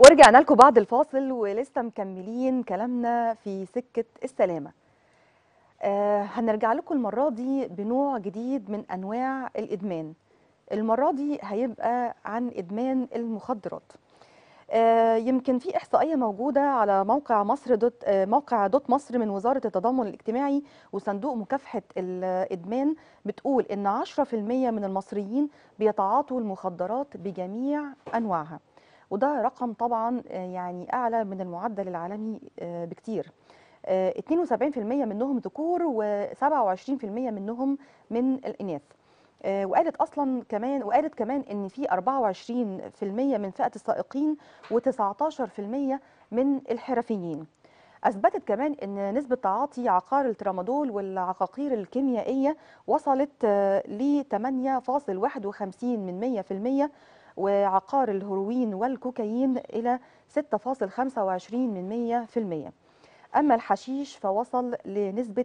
ورجعنا لكم بعد الفاصل ولسه مكملين كلامنا في سكة السلامة آه هنرجع لكم المرة دي بنوع جديد من أنواع الإدمان المرة دي هيبقى عن إدمان المخدرات آه يمكن في إحصائية موجودة على موقع مصر دوت آه موقع دوت مصر من وزارة التضامن الاجتماعي وصندوق مكافحة الإدمان بتقول إن 10% من المصريين بيتعاطوا المخدرات بجميع أنواعها وده رقم طبعا آه، يعني اعلى من المعدل العالمي آه، بكتير آه، 72% منهم ذكور و27% منهم من الاناث آه، وقالت اصلا كمان وقالت كمان ان في 24% من فئه السائقين و19% من الحرفيين اثبتت كمان ان نسبه تعاطي عقار الترامادول والعقاقير الكيميائيه وصلت ل 8.51 من 100% وعقار الهيروين والكوكايين إلى 6.25 من 100% أما الحشيش فوصل لنسبة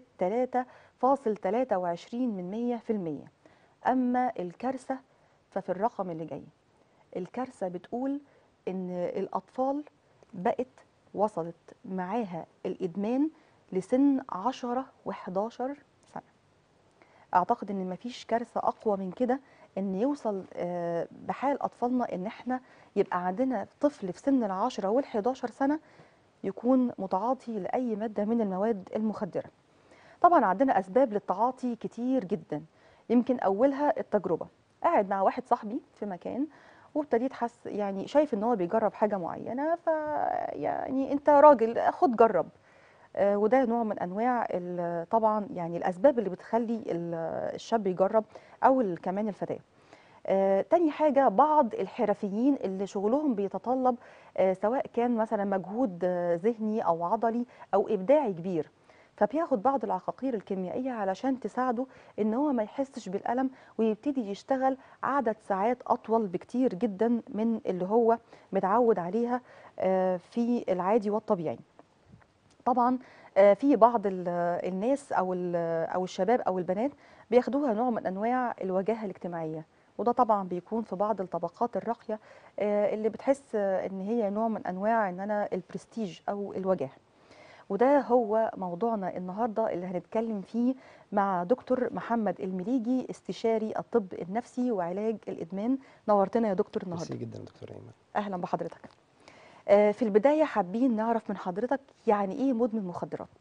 3.23 من 100% أما الكارثة ففي الرقم اللي جاي الكارثة بتقول إن الأطفال بقت وصلت معاها الإدمان لسن 10 و11 سنة أعتقد إن مفيش كارثة أقوى من كده ان يوصل آه، بحال اطفالنا ان احنا يبقى عندنا طفل في سن العشرة والحداشر سنة يكون متعاطي لأي مادة من المواد المخدرة طبعا عندنا أسباب للتعاطي كتير جدا يمكن أولها التجربة قاعد مع واحد صاحبي في مكان وابتديت حس يعني شايف ان هو بيجرب حاجة معينة ف يعني انت راجل خد جرب آه، وده نوع من انواع ال- طبعا يعني الاسباب اللي بتخلي ال- الشاب يجرب او ال- كمان الفتاه آه، تاني حاجة بعض الحرفيين اللي شغلهم بيتطلب آه، سواء كان مثلا مجهود آه، ذهني أو عضلي أو إبداعي كبير فبياخد بعض العقاقير الكيميائية علشان تساعده إن هو ما يحسش بالألم ويبتدي يشتغل عدد ساعات أطول بكتير جدا من اللي هو متعود عليها آه، في العادي والطبيعي طبعا آه، في بعض ال- الناس او ال- او الشباب او البنات بياخدوها نوع من انواع الوجاهه الاجتماعيه وده طبعا بيكون في بعض الطبقات الراقيه آه، اللي بتحس آه، ان هي نوع من انواع ان انا البرستيج او الوجاهه وده هو موضوعنا النهارده اللي هنتكلم فيه مع دكتور محمد المليجي استشاري الطب النفسي وعلاج الادمان نورتنا يا دكتور النهارده ميرسي جدا دكتور ايمن اهلا بحضرتك آه، في البدايه حابين نعرف من حضرتك يعني ايه مدمن مخدرات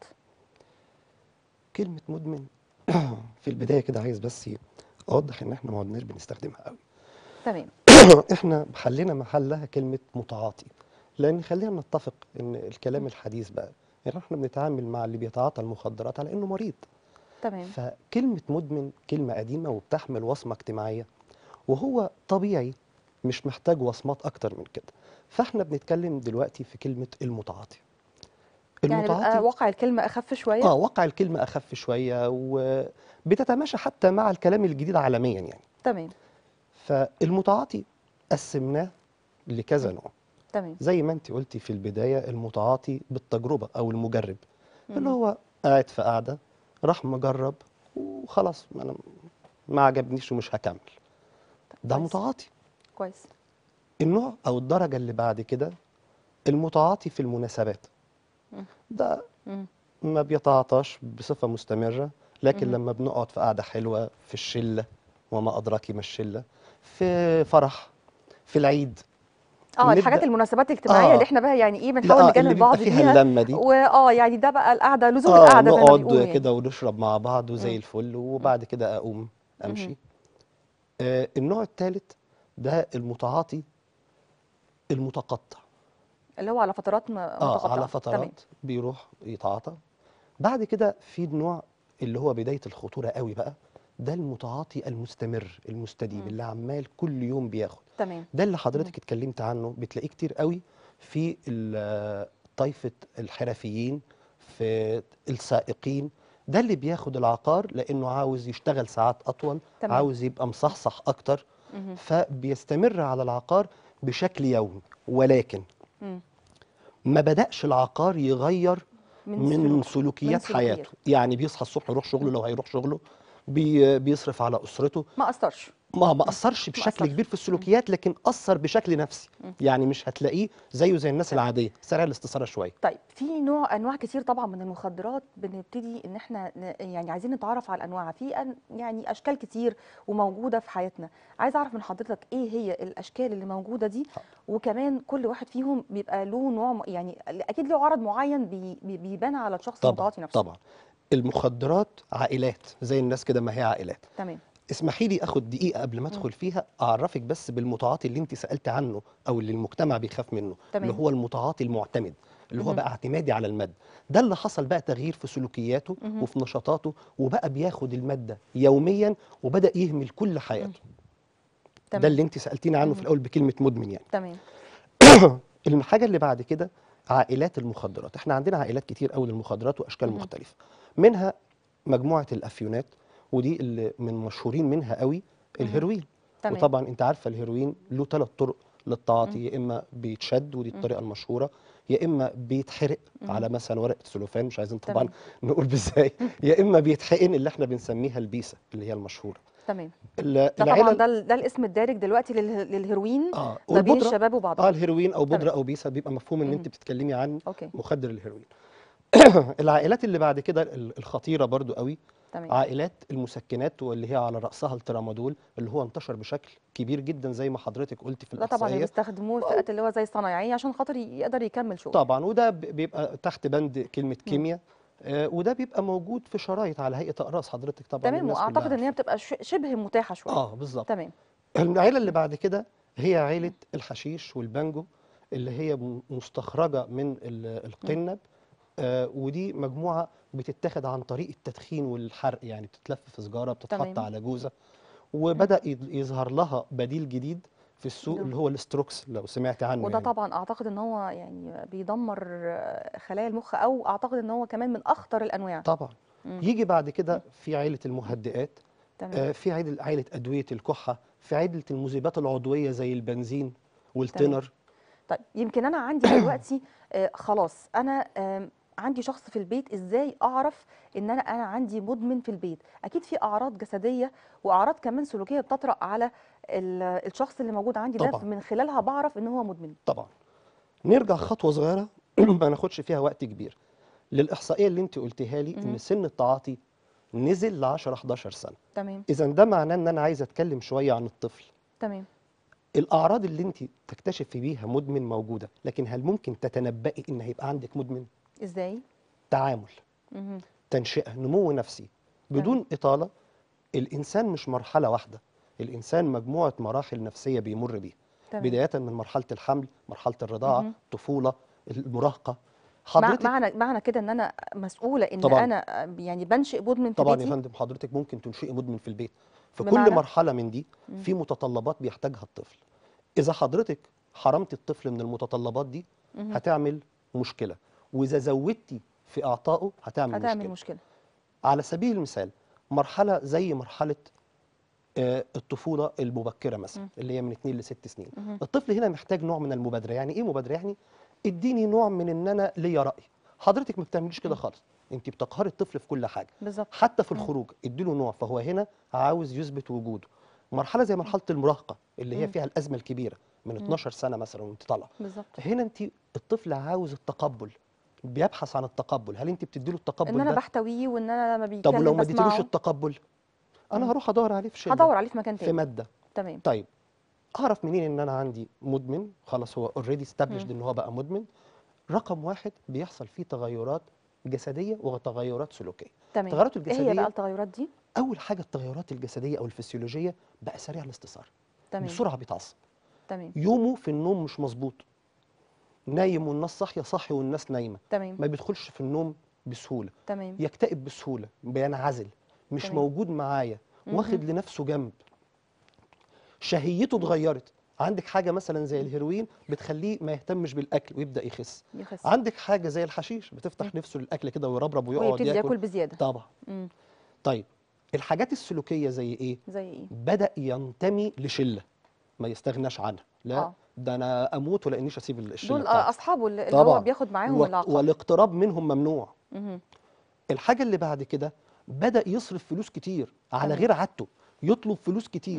كلمه مدمن في البدايه كده عايز بس اوضح ان احنا ما عدناش بنستخدمها قوي تمام احنا حلينا محلها كلمه متعاطي لان خلينا نتفق ان الكلام الحديث بقى يعني احنا بنتعامل مع اللي بيتعاطى المخدرات على انه مريض تمام فكلمه مدمن كلمه قديمه وبتحمل وصمه اجتماعيه وهو طبيعي مش محتاج وصمات اكتر من كده فاحنا بنتكلم دلوقتي في كلمه المتعاطي يعني بيبقى واقع الكلمه اخف شويه اه واقع الكلمة أخف شوية وبتتماشى حتى مع الكلام الجديد عالميا يعني تمام فالمتعاطي قسمناه لكذا نوع تمام زي ما انت قلتي في البداية المتعاطي بالتجربة أو المجرب اللي مهم. هو قاعد في قاعدة راح مجرب وخلاص ما أنا ما عجبنيش ومش هكمل ده كويس. متعاطي كويس النوع أو الدرجة اللي بعد كده المتعاطي في المناسبات مم. ده مم. ما بيتعاطاش بصفة مستمرة لكن مهم. لما بنقعد في قعدة حلوة في الشلة وما أدراك ما الشلة في فرح في العيد اه الحاجات نبدأ- المناسبات الاجتماعيه آه. اللي احنا بقى يعني ايه بنحاول لا نجنب اللي بعض بيبقى فيها بيها اللمة دي واه يعني ده بقى القعده لزوم اه القعده زي ما نقعد بيقولوا يعني. كده ونشرب مع بعض وزي مم. الفل وبعد كده أقوم أمشي مهم. آه النوع الثالث ده المتعاطي المتقطع اللي هو على فترات م- اه متقطعه على تمام فترات بيروح يتعاطى بعد كده في نوع اللي هو بداية الخطورة قوي بقى ده المتعاطي المستمر المستديم مم. اللي عمال كل يوم بياخد تمام ده اللي حضرتك اتكلمت عنه بتلاقيه كتير قوي في ال- طائفة الحرفيين في السائقين ده اللي بياخد العقار لأنه عاوز يشتغل ساعات أطول تمام. عاوز يبقى مصحصح أكتر مهم. فبيستمر على العقار بشكل يومي ولكن مم. ما بدأش العقار يغير من من سلوك. سلوكيات من حياته سلوكيات. يعني بيصحى الصبح يروح شغله لو هيروح شغله بي بيصرف على أسرته ما اثرش ما ما اثرش بشكل أثرش. كبير في السلوكيات لكن اثر بشكل نفسي مم. يعني مش هتلاقيه زيه زي الناس تمام. العاديه سريع الاستثاره شويه طيب في نوع انواع كتير طبعا من المخدرات بنبتدي ان احنا ن- يعني عايزين نتعرف على الانواع في أن يعني اشكال كتير وموجوده في حياتنا عايز اعرف من حضرتك ايه هي الاشكال اللي موجوده دي حاضر. وكمان كل واحد فيهم بيبقى له نوع م- يعني اكيد له عرض معين بي بي- بيبان على الشخص طبعا المتعاطي نفسه طبعا المخدرات عائلات زي الناس كده ما هي عائلات تمام اسمحي لي اخد دقيقه قبل ما ادخل فيها اعرفك بس بالمتعاطي اللي انت سالت عنه او اللي المجتمع بيخاف منه تمام. اللي هو المتعاطي المعتمد اللي هو مهم. بقى اعتمادي على الماده ده اللي حصل بقى تغيير في سلوكياته مهم. وفي نشاطاته وبقى بياخد الماده يوميا وبدا يهمل كل حياته تمام ده اللي انت سالتيني عنه في مهم. الاول بكلمه مدمن يعني تمام الحاجه اللي بعد كده عائلات المخدرات احنا عندنا عائلات كتير قوي للمخدرات واشكال مهم. مختلفه منها مجموعه الافيونات ودي اللي من مشهورين منها قوي مهم. الهيروين تمام وطبعا انت عارفه الهيروين له ثلاث طرق للتعاطي مم. يا اما بيتشد ودي مم. الطريقه المشهوره يا اما بيتحرق مم. على مثلا ورقه سلوفان مش عايزين طبعا تمام نقول بازاي يا اما بيتحقن اللي احنا بنسميها البيسه اللي هي المشهوره تمام ال- ده طبعا العيله ده ال- ده الاسم الدارج دلوقتي لله- للهيروين اه ما بين والبودره الشباب اه وبعضها الهيروين او بودره تمام او بيسه بيبقى مفهوم ان مهم. انت بتتكلمي عن اوكي مخدر الهيروين العائلات اللي بعد كده ال- الخطيره برضو قوي تمام عائلات المسكنات واللي هي على راسها الترامادول اللي هو انتشر بشكل كبير جدا زي ما حضرتك قلتي في ده طبعا اللي الاحصائيه بيستخدموه الفئات اللي هو زي الصنايعيه عشان خاطر ي- يقدر يكمل شغله طبعا وده ب- بيبقى تحت بند كلمه مم. كيمياء آه وده بيبقى موجود في شرايط على هيئه اقراص حضرتك طبعا تمام الناس واعتقد كلها ان هي عارفه بتبقى ش- شبه متاحه شويه اه بالظبط تمام العيله اللي بعد كده هي عيله الحشيش والبانجو اللي هي م- مستخرجه من ال- مم. القنب آه ودي مجموعه بتتاخد عن طريق التدخين والحرق يعني بتتلف في سجاره بتتحط تمام على جوزه مم. وبدا يظ- يظهر لها بديل جديد في السوق ده. اللي هو الاستروكس لو سمعت عنه وده يعني طبعا اعتقد ان هو يعني بيدمر آه، خلايا المخ او اعتقد ان هو كمان من اخطر الانواع طبعا مم. يجي بعد مم. كده في عيله المهدئات تمام آه في عيله عيله ادويه الكحه في عيله المذيبات العضويه زي البنزين تمام والتنر طيب يمكن انا عندي دلوقتي آه، خلاص انا آم، عندي شخص في البيت ازاي اعرف ان انا انا عندي مدمن في البيت اكيد في اعراض جسديه واعراض كمان سلوكيه بتطرأ على ال- الشخص اللي موجود عندي ده طبعا من خلالها بعرف ان هو مدمن طبعا نرجع خطوه صغيره ما ناخدش فيها وقت كبير للاحصائيه اللي انت قلتيها لي ان مهم. سن التعاطي نزل ل 10 11 سنه تمام اذا ده معناه ان انا عايز اتكلم شويه عن الطفل تمام الاعراض اللي انت تكتشفي بيها مدمن موجوده لكن هل ممكن تتنبئي ان هيبقى عندك مدمن ازاي تعامل مهم. تنشئه نمو نفسي تمام بدون اطاله الانسان مش مرحله واحده الانسان مجموعه مراحل نفسيه بيمر بيها تمام بدايه من مرحله الحمل مرحله الرضاعه مهم. الطفوله المراهقه مع حضرتك معنى معنى كده ان انا مسؤوله ان طبعا انا آه، يعني بنشئ مدمن في طبعا يا بيتي فندم حضرتك ممكن تنشئي مدمن في البيت في كل بمعنى مرحله من دي مم. في متطلبات بيحتاجها الطفل اذا حضرتك حرمت الطفل من المتطلبات دي مهم. هتعمل مشكله واذا زودتي في اعطائه هتعمل هتعمل مشكله مشكله على سبيل المثال مرحله زي مرحله آه، الطفوله المبكره مثلا مم. اللي هي من 2 ل 6 سنين مهم. الطفل هنا محتاج نوع من المبادره يعني ايه مبادره يعني اديني نوع من ان انا ليا راي حضرتك ما بتعمليش كده مم. خالص انت بتقهري الطفل في كل حاجه بالظبط حتى في مم. الخروج اديله نوع فهو هنا عاوز يثبت وجوده مرحله زي مرحله المراهقه اللي هي مم. فيها الازمه الكبيره من مم. 12 سنه مثلا وانت طالعه بالظبط هنا انت الطفل عاوز التقبل بيبحث عن التقبل هل انت بتديله ان التقبل انا ده بحتويه وان انا لما طب بيتكلم ولو ما اديتلوش بسمعه التقبل انا مم. هروح ادور عليه في شله هدور عليه في مكان في تاني ماده تمام طيب اعرف منين ان انا عندي مدمن خلاص هو اوريدي استابليشد مم. ان هو بقى مدمن رقم واحد بيحصل فيه تغيرات جسديه وتغيرات سلوكيه تمام التغيرات ايه هي بقى الجسديه التغيرات دي اول حاجه التغيرات الجسديه او الفسيولوجيه بقى سريع الاستثاره تمام بسرعه بيتعصب تمام يومه في النوم مش مظبوط نايم والناس صاحيه صاحي والناس نايمه تمام ما بيدخلش في النوم بسهوله تمام يكتئب بسهوله بينعزل مش تمام. موجود معايا واخد مهم. لنفسه جنب شهيته اتغيرت عندك حاجه مثلا زي الهيروين بتخليه ما يهتمش بالاكل ويبدا يخس يخس عندك حاجه زي الحشيش مم. بتفتح نفسه للاكل كده ويربرب ويقعد ويبتدي ياكل ياكل بزياده طبعا مم. طيب الحاجات السلوكيه زي ايه زي ايه بدا ينتمي لشله ما يستغناش عنها لا اه ده انا اموت ولا انيش اسيب الشله دول آه، بتاعتي اصحابه اللي اللي هو طبعا بياخد معاهم و- العقار والاقتراب منهم ممنوع مهم. الحاجه اللي بعد كده بدا يصرف فلوس كتير على تمام غير عادته يطلب فلوس مم. كتير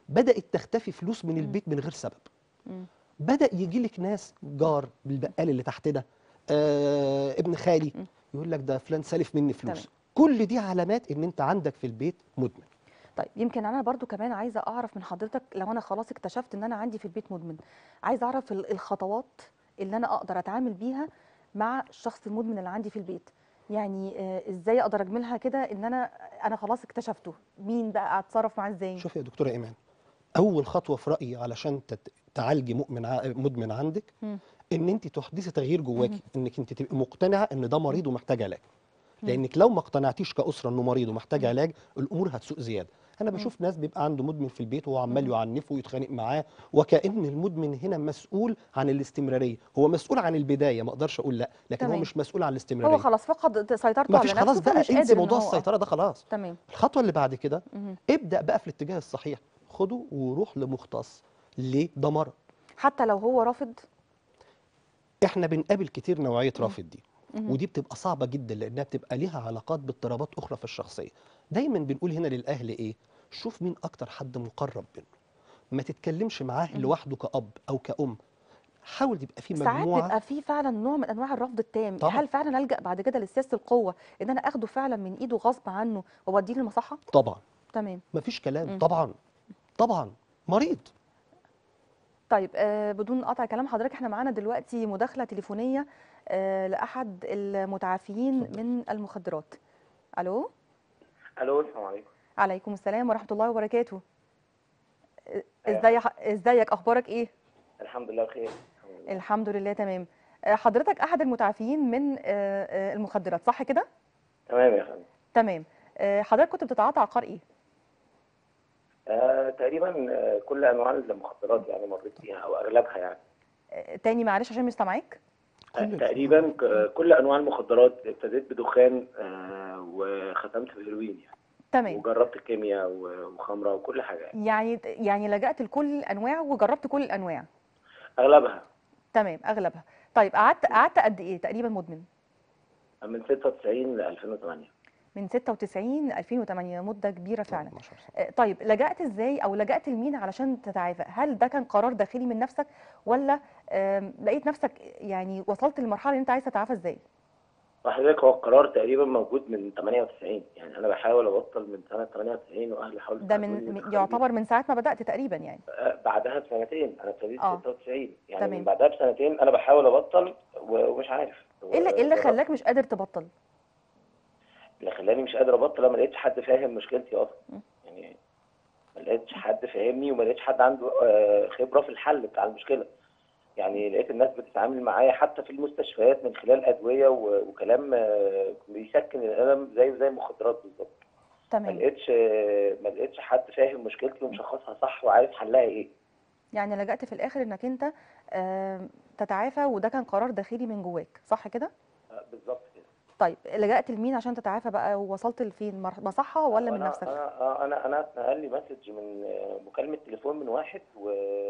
بدات تختفي فلوس من مم. البيت من غير سبب مم. بدا يجي لك ناس جار بالبقال اللي تحتنا آه ابن خالي مم. يقول لك ده فلان سالف مني فلوس تمام. كل دي علامات ان انت عندك في البيت مدمن طيب يمكن انا برضو كمان عايزه اعرف من حضرتك لو انا خلاص اكتشفت ان انا عندي في البيت مدمن عايزه اعرف ال- الخطوات اللي انا اقدر اتعامل بيها مع الشخص المدمن اللي عندي في البيت يعني آه، ازاي اقدر اجملها كده ان انا انا خلاص اكتشفته مين بقى اتصرف معاه ازاي شوف يا دكتوره ايمان اول خطوه في رايي علشان تت- تعالجي مؤمن ع- مدمن عندك مم. ان انت تحدثي تغيير جواكي انك انت تبقي مقتنعه ان ده مريض ومحتاج علاج مم. لانك لو ما اقتنعتيش كاسره انه مريض ومحتاج مم. علاج الامور هتسوء زياده انا بشوف ناس بيبقى عنده مدمن في البيت وهو عمال مم. يعنفه ويتخانق معاه وكأن المدمن هنا مسؤول عن الاستمراريه هو مسؤول عن البدايه ما اقدرش اقول لا لكن هو تمام. مش مسؤول عن هو الاستمراريه خلاص فقد سيطرته ما على فيش نفسه خلاص بقى فمش انسي قادر ان موضوع هو السيطره ده خلاص تمام الخطوه اللي بعد كده مهم. ابدا بقى في الاتجاه الصحيح خده وروح لمختص ليه ده مرض حتى لو هو رافض احنا بنقابل كتير نوعيه رافض دي مهم. ودي بتبقى صعبه جدا لانها بتبقى ليها علاقات باضطرابات اخرى في الشخصيه دايما بنقول هنا للاهل ايه شوف مين اكتر حد مقرب منه ما تتكلمش معاه مم. لوحده كأب او كأم حاول يبقى في ساعات مجموعه بيبقى في فعلا نوع من انواع الرفض التام طبعا. هل فعلا الجا بعد كده لسياسه القوه ان انا اخده فعلا من ايده غصب عنه واوديه للمصحه طبعا تمام مفيش كلام مم. طبعا طبعا مريض طيب آه بدون قطع كلام حضرتك احنا معانا دلوقتي مداخله تليفونيه آه لاحد المتعافيين اتفضل. من المخدرات الو الو السلام عليكم عليكم السلام ورحمه الله وبركاته آه، أيوة. ازاي ح- ازيك اخبارك ايه الحمد لله بخير الحمد لله. الحمد لله تمام آه، حضرتك احد المتعافيين من آه، آه، المخدرات صح كده تمام يا فندم تمام آه، حضرتك كنت بتتعاطى عقار ايه آه تقريبا آه، كل انواع المخدرات يعني مريت فيها او اغلبها يعني آه، تاني معلش عشان مش سامعاك آه كل تقريبا ك- كل انواع المخدرات ابتديت بدخان آه وختمت بهيروين يعني تمام وجربت كيمياء و- وخمره وكل حاجه يعني. يعني يعني لجأت لكل الانواع وجربت كل الانواع اغلبها تمام اغلبها طيب قعدت قعدت قد ايه تقريبا مدمن من 96 ل 2008 من 96 ل 2008 مده كبيره فعلا 12 سنة. آه، طيب لجأت ازاي او لجأت لمين علشان تتعافى هل ده كان قرار داخلي من نفسك ولا آم، لقيت نفسك يعني وصلت للمرحله اللي انت عايز تتعافى ازاي وحضرتك هو القرار تقريبا موجود من 98 يعني انا بحاول ابطل من سنه 98 واهلي حاولوا ده يساعدوني من من- ويدخلوني. يعتبر من ساعه ما بدأت تقريبا يعني آه، بعدها بسنتين انا ابتديت آه. 96 يعني تمام. من بعدها بسنتين انا بحاول ابطل و- ومش عارف ايه اللي إيه اللي جربت. خلاك مش قادر تبطل اللي خلاني مش قادر ابطل أنا ما لقيتش حد فاهم مشكلتي اصلا م. يعني ما لقيتش حد فاهمني وما لقيتش حد عنده آه، خبره في الحل بتاع المشكله يعني لقيت الناس بتتعامل معايا حتى في المستشفيات من خلال ادويه و- وكلام آه، بيسكن الالم زي زي المخدرات بالظبط ما تمام لقيتش آه، ما لقيتش حد فاهم مشكلتي ومشخصها صح وعارف حلها ايه يعني لجأت في الاخر انك انت آم، تتعافى وده كان قرار داخلي من جواك صح كده آه، بالظبط كده طيب لجأت لمين عشان تتعافى بقى ووصلت لفين مر- مصحة ولا من أنا نفسك انا آه، انا انا اتنقل لي مسج من آه، مكالمه تليفون من واحد و...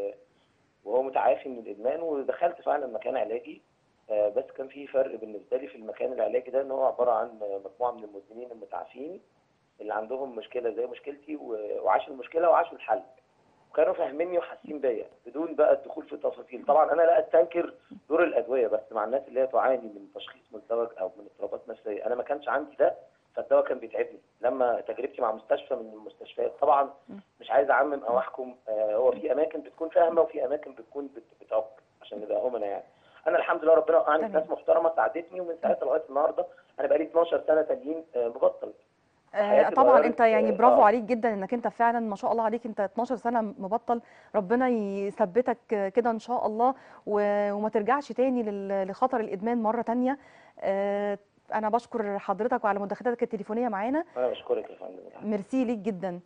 وهو متعافي من الادمان ودخلت فعلا مكان علاجي آه، بس كان في فرق بالنسبه لي في المكان العلاجي ده ان هو عباره عن مجموعه من المدمنين المتعافين اللي عندهم مشكله زي مشكلتي و- وعاشوا المشكله وعاشوا الحل وكانوا فاهميني وحاسين بيا بدون بقى الدخول في تفاصيل طبعا انا لا استنكر دور الادويه بس مع الناس اللي هي تعاني من تشخيص مزدوج او من اضطرابات نفسيه انا ما كانش عندي ده فالدواء كان بيتعبني لما تجربتي مع مستشفى من المستشفيات طبعا مش عايز اعمم او احكم آه، هو في اماكن بتكون فاهمه وفي اماكن بتكون بت- بتعق عشان نبقى امنا يعني انا الحمد لله ربنا وقعني في تمام. ناس محترمه ساعدتني ومن ساعتها لغايه النهارده انا بقالي 12 سنه تانيين آه، مبطل آه حياتي طبعا اتغيرت، انت يعني آه، برافو آه. عليك جدا انك انت فعلا ما شاء الله عليك انت 12 سنة مبطل ربنا يثبتك كده ان شاء الله و- وما ترجعش تاني لل- لخطر الادمان مرة تانية آه انا بشكر حضرتك وعلى مداخلتك التليفونية معانا انا بشكرك يا فندم ميرسي ليك جدا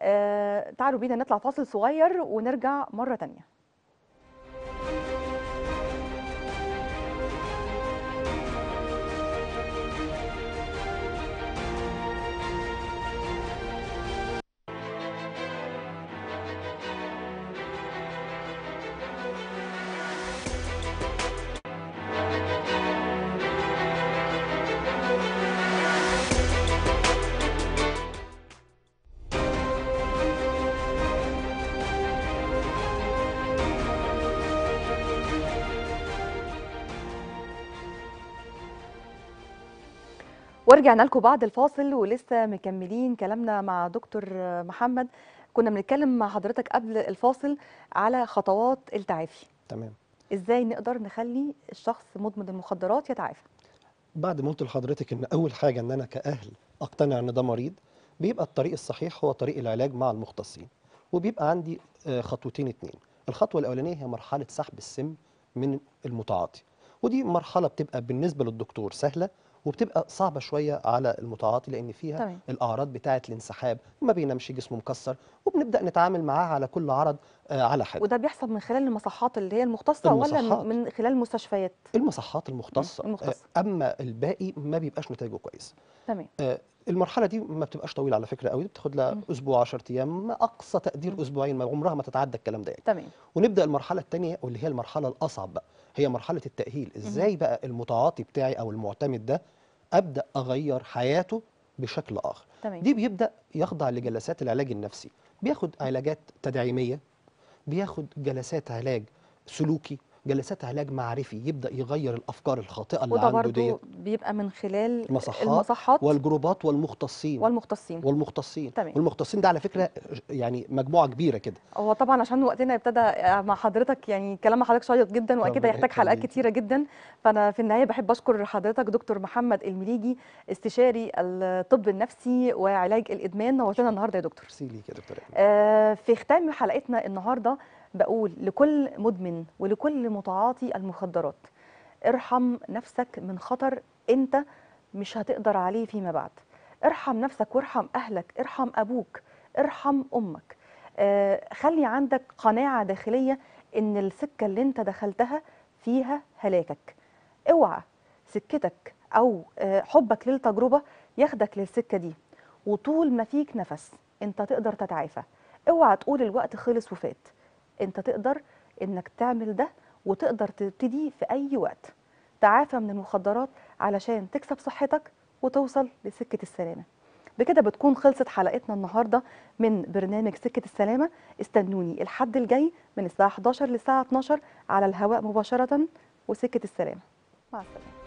آه تعالوا بينا نطلع فاصل صغير ونرجع مرة تانية ورجعنا لكم بعد الفاصل ولسه مكملين كلامنا مع دكتور محمد كنا بنتكلم مع حضرتك قبل الفاصل على خطوات التعافي تمام ازاي نقدر نخلي الشخص مدمن المخدرات يتعافى بعد ما قلت لحضرتك ان اول حاجه ان انا كاهل اقتنع ان ده مريض بيبقى الطريق الصحيح هو طريق العلاج مع المختصين وبيبقى عندي آه، خطوتين اتنين الخطوه الاولانيه هي مرحله سحب السم من المتعاطي ودي مرحله بتبقى بالنسبه للدكتور سهله وبتبقى صعبه شويه على المتعاطي لان فيها تمام. الاعراض بتاعه الانسحاب ما بينامش جسمه مكسر وبنبدا نتعامل معاه على كل عرض آه، على حده وده بيحصل من خلال المصحات اللي هي المختصه ولا المصحات. من- من خلال المستشفيات المصحات المختصه المختصة. آه، اما الباقي ما بيبقاش نتائجه كويس تمام آه، المرحله دي ما بتبقاش طويله على فكره قوي بتاخد لها مم. اسبوع 10 ايام ما اقصى تقدير مم. اسبوعين ما عمرها ما تتعدى الكلام ده يعني. تمام ونبدا المرحله الثانيه واللي هي المرحله الاصعب بقى هي مرحله التاهيل ازاي بقى المتعاطي بتاعي او المعتمد ده ابدا اغير حياته بشكل اخر تمام دي بيبدا يخضع لجلسات العلاج النفسي بياخد علاجات تدعيميه بياخد جلسات علاج سلوكي جلسات علاج معرفي يبدا يغير الافكار الخاطئه اللي وده عنده برضو ديت بيبقى من خلال المصحات المصحات والجروبات والمختصين والمختصين والمختصين تمام. والمختصين ده على فكره يعني مجموعه كبيره كده هو طبعا عشان وقتنا ابتدى مع حضرتك يعني كلام مع حضرتك شيق جدا واكيد ربنا هيحتاج حلقات يخليك. كتيره جدا فانا في النهايه بحب اشكر حضرتك دكتور محمد المليجي استشاري الطب النفسي وعلاج الادمان نورتنا النهارده يا دكتور ميرسي ليك يا دكتور إيمان. آه، في ختام حلقتنا النهارده بقول لكل مدمن ولكل متعاطي المخدرات ارحم نفسك من خطر انت مش هتقدر عليه فيما بعد ارحم نفسك وارحم اهلك ارحم ابوك ارحم امك آه، خلي عندك قناعه داخليه ان السكه اللي انت دخلتها فيها هلاكك اوعى سكتك او آه، حبك للتجربه ياخدك للسكه دي وطول ما فيك نفس انت تقدر تتعافى اوعى تقول الوقت خلص وفات انت تقدر انك تعمل ده وتقدر تبتدي في اي وقت تعافى من المخدرات علشان تكسب صحتك وتوصل لسكة السلامة بكده بتكون خلصت حلقتنا النهاردة من برنامج سكة السلامة استنوني الحد الجاي من الساعة 11 للساعة 12 على الهواء مباشرة وسكة السلامة مع السلامة